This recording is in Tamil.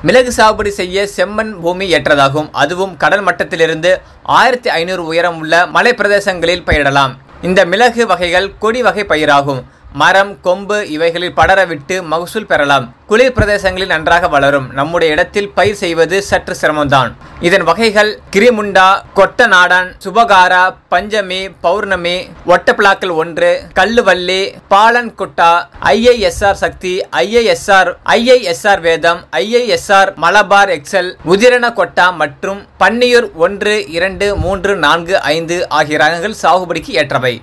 மிளகு சாகுபடி செய்ய செம்மண் பூமி ஏற்றதாகும் அதுவும் கடல் மட்டத்திலிருந்து ஆயிரத்தி ஐநூறு உயரம் உள்ள மலை பிரதேசங்களில் பயிரிடலாம் இந்த மிளகு வகைகள் கொடி வகை பயிராகும் மரம் கொம்பு இவைகளில் படர விட்டு மகசூல் பெறலாம் குளிர் பிரதேசங்களில் நன்றாக வளரும் நம்முடைய இடத்தில் பயிர் செய்வது சற்று சிரமம்தான் இதன் வகைகள் கிரிமுண்டா கொட்ட நாடன் சுபகாரா பஞ்சமி பௌர்ணமி ஒட்டப்பிளாக்கல் ஒன்று கல்லுவல்லி பாலன் கொட்டா ஐஐஎஸ்ஆர் சக்தி ஐஐஎஸ்ஆர் ஐஐஎஸ்ஆர் வேதம் ஐஐஎஸ்ஆர் மலபார் எக்ஸல் உதிரண கொட்டா மற்றும் பன்னியூர் ஒன்று இரண்டு மூன்று நான்கு ஐந்து ஆகிய ரகங்கள் சாகுபடிக்கு ஏற்றவை